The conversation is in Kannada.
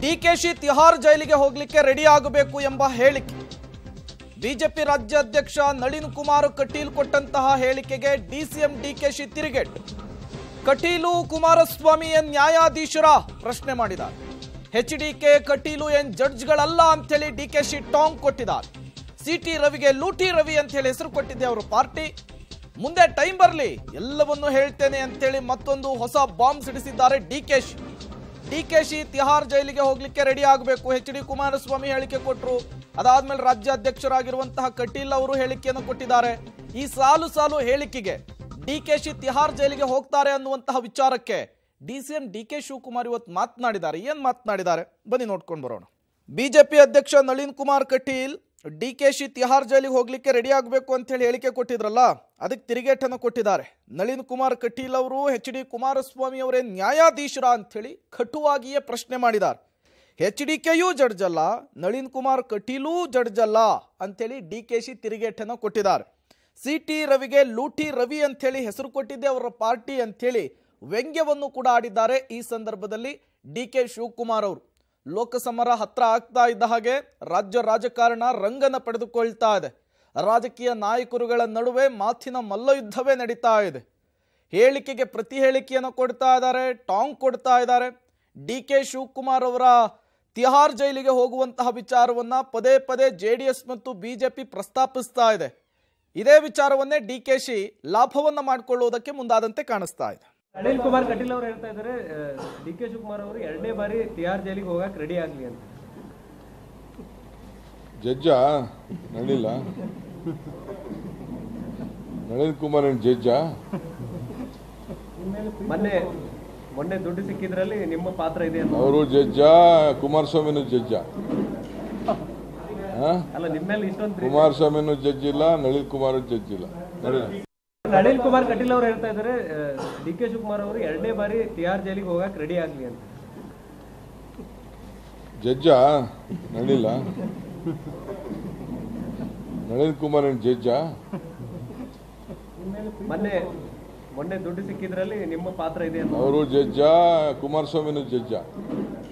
ಡಿಕೆಶಿ ತಿಹಾರ್ ಜೈಲಿಗೆ ಹೋಗ್ಲಿಕ್ಕೆ ರೆಡಿ ಆಗಬೇಕು ಎಂಬ ಹೇಳಿಕೆ ಬಿಜೆಪಿ ರಾಜ್ಯಾಧ್ಯಕ್ಷ ನಳಿನ್ ಕುಮಾರ್ ಕಟೀಲ್ ಕೊಟ್ಟಂತಹ ಹೇಳಿಕೆಗೆ ಡಿಸಿಎಂ ಡಿಕೆಶಿ ತಿರುಗೇಟು ಕಟೀಲು ಕುಮಾರಸ್ವಾಮಿ ಏನ್ ನ್ಯಾಯಾಧೀಶರ ಪ್ರಶ್ನೆ ಮಾಡಿದ್ದಾರೆ ಎಚ್ ಡಿಕೆ ಕಟೀಲು ಏನ್ ಜಡ್ಜ್ಗಳಲ್ಲ ಅಂತೇಳಿ ಡಿಕೆಶಿ ಟಾಂಗ್ ಕೊಟ್ಟಿದ್ದಾರೆ ಸಿಟಿ ರವಿಗೆ ಲೂಟಿ ರವಿ ಅಂತ ಹೇಳಿ ಹೆಸರು ಕೊಟ್ಟಿದ್ದೆ ಅವರ ಪಾರ್ಟಿ ಮುಂದೆ ಟೈಮ್ ಬರಲಿ ಎಲ್ಲವನ್ನೂ ಹೇಳ್ತೇನೆ ಅಂತೇಳಿ ಮತ್ತೊಂದು ಹೊಸ ಬಾಂಬ್ ಸಿಡಿಸಿದ್ದಾರೆ ಡಿಕೆಶಿ ಡಿಕೆಶಿ ತಿಹಾರ್ ಜೈಲಿಗೆ ಹೋಗ್ಲಿಕ್ಕೆ ರೆಡಿ ಆಗಬೇಕು ಎಚ್ ಡಿ ಕುಮಾರಸ್ವಾಮಿ ಹೇಳಿಕೆ ಕೊಟ್ಟರು ಅದಾದ್ಮೇಲೆ ರಾಜ್ಯಾಧ್ಯಕ್ಷರಾಗಿರುವಂತಹ ಕಟೀಲ್ ಅವರು ಹೇಳಿಕೆಯನ್ನು ಕೊಟ್ಟಿದ್ದಾರೆ ಈ ಸಾಲು ಸಾಲು ಹೇಳಿಕೆಗೆ ಡಿಕೆಶಿ ತಿಹಾರ್ ಜೈಲಿಗೆ ಹೋಗ್ತಾರೆ ಅನ್ನುವಂತಹ ವಿಚಾರಕ್ಕೆ ಡಿಸಿಎಂ ಡಿ ಕೆ ಶಿವಕುಮಾರ್ ಇವತ್ತು ಮಾತನಾಡಿದ್ದಾರೆ ಏನ್ ಮಾತನಾಡಿದ್ದಾರೆ ಬನ್ನಿ ನೋಡ್ಕೊಂಡು ಬರೋಣ ಬಿಜೆಪಿ ಅಧ್ಯಕ್ಷ ನಳಿನ್ ಕುಮಾರ್ ಕಟೀಲ್ ಡಿ ಕೆ ಶಿ ತಿಹಾರ್ ಜೈಲಿಗೆ ಹೋಗ್ಲಿಕ್ಕೆ ರೆಡಿ ಆಗಬೇಕು ಅಂತ ಹೇಳಿ ಹೇಳಿಕೆ ಕೊಟ್ಟಿದ್ರಲ್ಲ ಅದಕ್ಕೆ ತಿರುಗೇಟನ್ನು ಕೊಟ್ಟಿದ್ದಾರೆ ನಳಿನ್ ಕುಮಾರ್ ಕಟೀಲ್ ಅವರು ಎಚ್ ಡಿ ಕುಮಾರಸ್ವಾಮಿ ಅವರೇ ನ್ಯಾಯಾಧೀಶರ ಅಂಥೇಳಿ ಕಟುವಾಗಿಯೇ ಪ್ರಶ್ನೆ ಮಾಡಿದ್ದಾರೆ ಎಚ್ ಡಿ ಕೆಯೂ ಜಡ್ಜ್ ಅಲ್ಲ ನಳಿನ್ ಕುಮಾರ್ ಕಟೀಲೂ ಜಡ್ಜ್ ಅಲ್ಲ ಅಂತೇಳಿ ಡಿ ಕೆ ಶಿ ತಿರುಗೇಟನ್ನು ಕೊಟ್ಟಿದ್ದಾರೆ ಸಿ ಟಿ ರವಿಗೆ ಲೂಟಿ ರವಿ ಅಂಥೇಳಿ ಹೆಸರು ಕೊಟ್ಟಿದ್ದೆ ಅವರ ಪಾರ್ಟಿ ಅಂಥೇಳಿ ವ್ಯಂಗ್ಯವನ್ನು ಕೂಡ ಆಡಿದ್ದಾರೆ ಈ ಸಂದರ್ಭದಲ್ಲಿ ಡಿ ಕೆ ಶಿವಕುಮಾರ್ ಅವರು ಲೋಕಸಮರ ಹತ್ರ ಆಗ್ತಾ ಇದ್ದ ಹಾಗೆ ರಾಜ್ಯ ರಾಜಕಾರಣ ರಂಗನ ಪಡೆದುಕೊಳ್ತಾ ಇದೆ ರಾಜಕೀಯ ನಾಯಕರುಗಳ ನಡುವೆ ಮಾತಿನ ಮಲ್ಲಯುದ್ಧವೇ ನಡೀತಾ ಇದೆ ಹೇಳಿಕೆಗೆ ಪ್ರತಿ ಹೇಳಿಕೆಯನ್ನು ಕೊಡ್ತಾ ಇದ್ದಾರೆ ಟಾಂಗ್ ಕೊಡ್ತಾ ಇದ್ದಾರೆ ಡಿ ಕೆ ಶಿವಕುಮಾರ್ ಅವರ ತಿಹಾರ್ ಜೈಲಿಗೆ ಹೋಗುವಂತಹ ವಿಚಾರವನ್ನ ಪದೇ ಪದೇ ಜೆ ಡಿ ಎಸ್ ಮತ್ತು ಬಿಜೆಪಿ ಪ್ರಸ್ತಾಪಿಸ್ತಾ ಇದೆ ಇದೇ ವಿಚಾರವನ್ನೇ ಡಿ ಕೆ ಶಿ ಲಾಭವನ್ನ ಮಾಡಿಕೊಳ್ಳುವುದಕ್ಕೆ ಮುಂದಾದಂತೆ ಕಾಣಿಸ್ತಾ ಇದೆ ಅನಿಲ್ ಕುಮಾರ್ ಕಟೀಲ್ ಅವರು ಹೇಳ್ತಾ ಇದ್ದಾರೆ ಡಿ ಕೆ ಶಿವಕುಮಾರ್ ಅವರು ಎರಡನೇ ಬಾರಿ ತಿಹಾರ್ ಜೈಲಿಗೆ ಹೋಗಕ್ ರೆಡಿ ಆಗ್ಲಿ ಅಂತ ಜಡ್ಜ ನಳಿಲ್ಲ ನಳಿನ್ ಕುಮಾರ್ ಏನ್ ಜಡ್ಜ ಮೊನ್ನೆ ಮೊನ್ನೆ ದುಡ್ಡು ಸಿಕ್ಕಿದ್ರಲ್ಲಿ ನಿಮ್ಮ ಪಾತ್ರ ಇದೆ ಅಂತ ಅವರು ಜಡ್ಜ ಕುಮಾರಸ್ವಾಮಿನೂ ಜಡ್ಜ ಹಾ? ಅಲ್ಲ ನಿಮ್ಮ ಮೇಲೆ ಇಷ್ಟೊಂದು ಪ್ರೀತಿ. ಕುಮಾರಸ್ವಾಮಿನೂ ಜಡ್ಜ್ ಇಲ್ಲ ನಳಿನ್ ಕುಮಾರ್ ಜಡ್ಜ್ ಇಲ್ಲ ನಳಿಲ್ಲ ಅನಿಲ್ ಕುಮಾರ್ ಕಟೀಲ್ ಅವರು ಹೇಳ್ತಾ ಇದ್ದಾರೆ ಡಿ ಕೆ ಶಿವಕುಮಾರ್ ಅವರು ಎರಡನೇ ಬಾರಿ ತಿಹಾರ್ ಜೈಲಿಗೆ ಹೋಗಕ್ ರೆಡಿ ಆಗ್ಲಿ ಅಂತ ಜಡ್ಜ ನಳಿಲ್ಲ ನಳಿನ್ ಕುಮಾರ್ ಏನ್ ಜಡ್ಜ ಮೊನ್ನೆ ಮೊನ್ನೆ ದುಡ್ಡು ಸಿಕ್ಕಿದ್ರಲ್ಲಿ ನಿಮ್ಮ ಪಾತ್ರ ಇದೆ ಅಂತ ಅವರು ಜಡ್ಜ ಕುಮಾರಸ್ವಾಮಿನೂ ಜಡ್ಜ